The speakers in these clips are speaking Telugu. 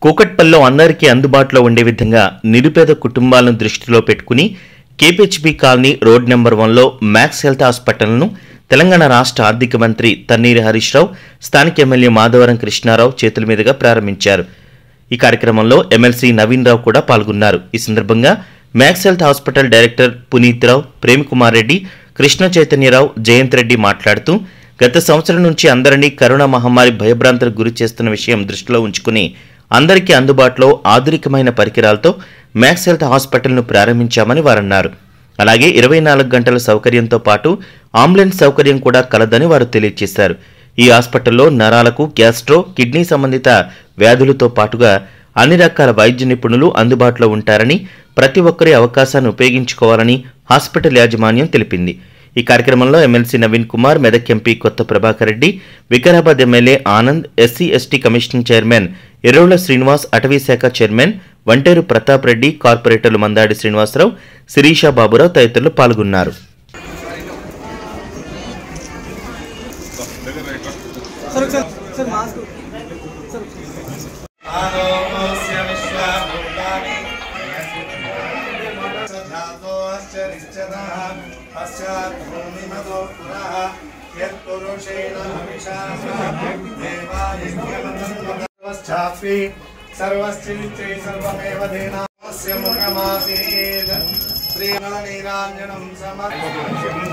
కూకట్పల్లిలో అందరికీ అందుబాటులో ఉండే విధంగా నిరుపేద కుటుంబాలను దృష్టిలో పెట్టుకుని కేపీహెచ్బీ కాలనీ రోడ్ నెంబర్ వన్లో మ్యాక్స్ హెల్త్ హాస్పిటల్ను తెలంగాణ రాష్ట్ర ఆర్థిక మంత్రి తన్నీరి హరీష్ రావు స్థానిక ఎమ్మెల్యే మాధవరం కృష్ణారావు చేతుల మీదుగా ప్రారంభించారు ఈ కార్యక్రమంలో ఎమ్మెల్సీ నవీన్ రావు కూడా పాల్గొన్నారు ఈ సందర్భంగా max health hospital director Puneet Rao Premkumar Reddy Krishna Chaitanya Rao Jayanth Reddy మాట్లాడుతూ గత సంవత్సరం నుంచి అందరినీ కరోనా మహమ్మారి భయభ్రాంతులకు గురి చేస్తున్న విషయం దృష్టిలో ఉంచుకుని అందరికీ అందుబాటులో ఆధునికమైన పరికరాలతో మ్యాక్స్ హెల్త్ హాస్పిటల్ను ప్రారంభించామని వారన్నారు అలాగే ఇరవై నాలుగు గంటల సౌకర్యంతో పాటు అంబులెన్స్ సౌకర్యం కూడా కలదని వారు తెలియజేశారు ఈ హాస్పిటల్లో నరాలకు గ్యాస్ట్రో కిడ్నీ సంబంధిత వ్యాధులతో పాటుగా అన్ని రకాల వైద్య నిపుణులు అందుబాటులో ఉంటారని ప్రతి ఒక్కరి అవకాశాన్ని ఉపయోగించుకోవాలని హాస్పిటల్ యాజమాన్యం తెలిపింది ఈ కార్యక్రమంలో MLC Naveen Kumar Medak MP Kotha Prabhakar Reddy Vikarabad MLA Anand SC ST commission chairman Errolla Srinivas అటవీ శాఖ చైర్మన్ వంటేరు ప్రతాప్ రెడ్డి కార్పొరేటర్లు మందాడి శ్రీనివాసరావు శిరీషా బాబురావు తదితరులు పాల్గొన్నారు आरोग्यस्य विश्वाभूतानि धातोश्चरिश्चतः पश्चात् भूमिमतो पुरः यत्पुरुषेण हविषा देवायज्ञमतन्वश्चापि सर्वश्चित्ते सर्वमेव धेनास्य मुखमासीत् श्रीमणनीराञ्जनं समर्पयामि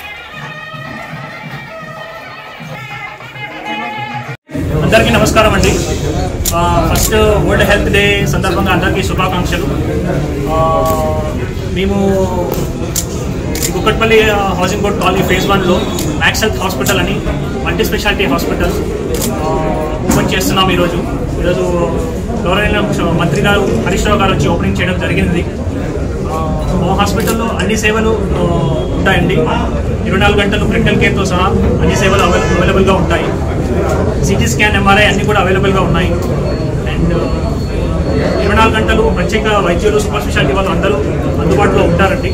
అందరికీ నమస్కారం అండి ఆ, ఫస్ట్ వరల్డ్ హెల్త్ డే సందర్భంగా అందరికీ శుభాకాంక్షలు ఆ, మేము ఈ కుక్కట్పల్లి ఆ, హౌసింగ్ బోర్డ్ కాలనీ ఫేజ్ వన్లో మ్యాక్స్ హెల్త్ హాస్పిటల్ అని మల్టీ స్పెషాలిటీ హాస్పిటల్ ఆ, ఓపెన్ చేస్తున్నాం ఈరోజు ఈరోజు గౌరవనీయ ముఖ్య- మంత్రి గారు హరీష్ రావు గారు వచ్చి ఓపెనింగ్ చేయడం జరిగింది ఆ, మా హాస్పిటల్లో అన్ని సేవలు ఆ, ఉంటాయండి ఇరవై నాలుగు గంటలు క్రిటికల్ కేర్తో సహా అన్ని సేవలు అవైల అవైలబుల్గా ఉంటాయి సిటీ స్కాన్ ఎంఆర్ఐ అన్ని కూడా అవైలబుల్గా ఉన్నాయి అండ్ ఇరవై నాలుగు గంటలు ప్రత్యేక వైద్యులు సూపర్ స్పెషాలిటీ వాళ్ళు అందరూ అందుబాటులో ఉంటారండి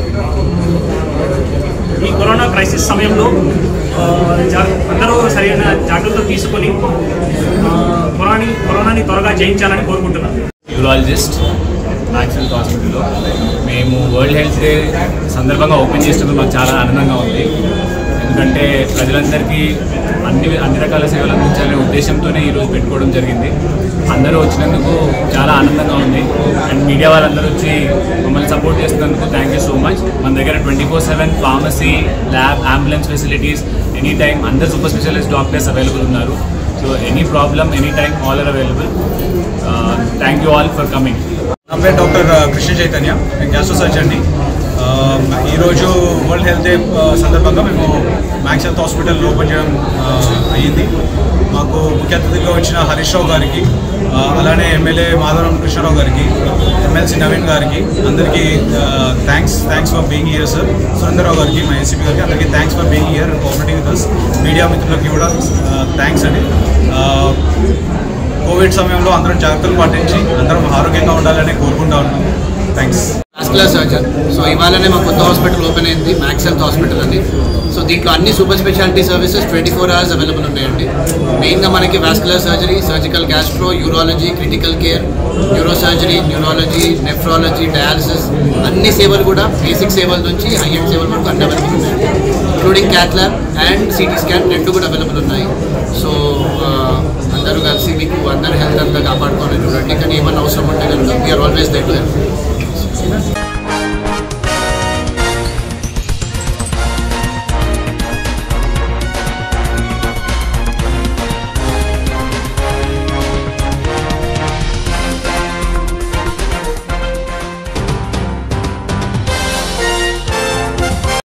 ఈ కరోనా క్రైసిస్ సమయంలో ఆ, జా- అందరూ సరైన జాగ్రత్తలు తీసుకొని ఆ, కరోనాని కరోనాని త్వరగా జయించాలని కోరుకుంటున్నాను యూరాలజిస్ట్ మ్యాక్స్ హెల్త్ హాస్పిటల్లో మేము వరల్డ్ హెల్త్ డే సందర్భంగా ఓపెన్ చేసినందుకు మాకు చాలా ఆనందంగా ఉంది ఎందుకంటే ప్రజలందరికీ అన్ని అన్ని రకాల సేవలు అందించాలనే ఉద్దేశంతోనే ఈరోజు పెట్టుకోవడం జరిగింది అందరూ వచ్చినందుకు చాలా ఆనందంగా ఉంది అండ్ మీడియా వాళ్ళందరూ వచ్చి మమ్మల్ని సపోర్ట్ చేస్తున్నందుకు థ్యాంక్ యూ సో మచ్ మన దగ్గర twenty four seven pharmacy lab ambulance facilities any time అందరు సూపర్ స్పెషలిస్ట్ డాక్టర్స్ అవైలబుల్ ఉన్నారు so any problem any time all are available thank you all for coming నా పేరు డాక్టర్ కృష్ణ చైతన్య నేను గ్యాస్ట్రో సర్జన్ని ఆ, ఈరోజు వరల్డ్ హెల్త్ డే ఆ, సందర్భంగా మేము మ్యాక్స్ హెల్త్ హాస్పిటల్ ఓపెన్ చేయడం ఆ, అయ్యింది మాకు ముఖ్య అతిథిగా వచ్చిన హరీష్ రావు గారికి ఆ, అలానే ఎమ్మెల్యే మాధవరం కృష్ణారావు గారికి ఎమ్మెల్సీ నవీన్ గారికి అందరికీ thanks thanks for being here sir Surendra Rao గారికి మా ఎస్సీపీ గారికి అందరికీ thanks for being here cooperating with us media మిత్రులకి కూడా థ్యాంక్స్ అండి ఆ, కోవిడ్ సమయంలో అందరం జాగ్రత్తలు పాటించి అందరం ఆరోగ్యంగా ఉండాలని కోరుకుంటా ఉన్నాం థ్యాంక్స్ వాస్కులర్ సర్జన్ సో ఇవాళనే మా కొత్త హాస్పిటల్ ఓపెన్ అయింది మ్యాక్స్ హెల్త్ హాస్పిటల్ అని సో దీంట్లో అన్ని super speciality services twenty four hours available ఉన్నాయండి మెయిన్గా మనకి vascular surgery surgical gastro urology critical care neuro surgery neurology nephrology dialysis అన్ని సేవలు కూడా బేసిక్ సేవల నుంచి హై ఎండ్ సేవల వరకు అన్ని అవైలబుల్ ఉన్నాయి including cath lab and CT scan రెండు కూడా అవైలబుల్ ఉన్నాయి సో అందరూ కలిసి మీకు అందరి హెల్త్ అంతా కాపాడుకోవాలని చూడండి కానీ ఏమన్నా అవసరం ఉంటే కనుక we're always that to help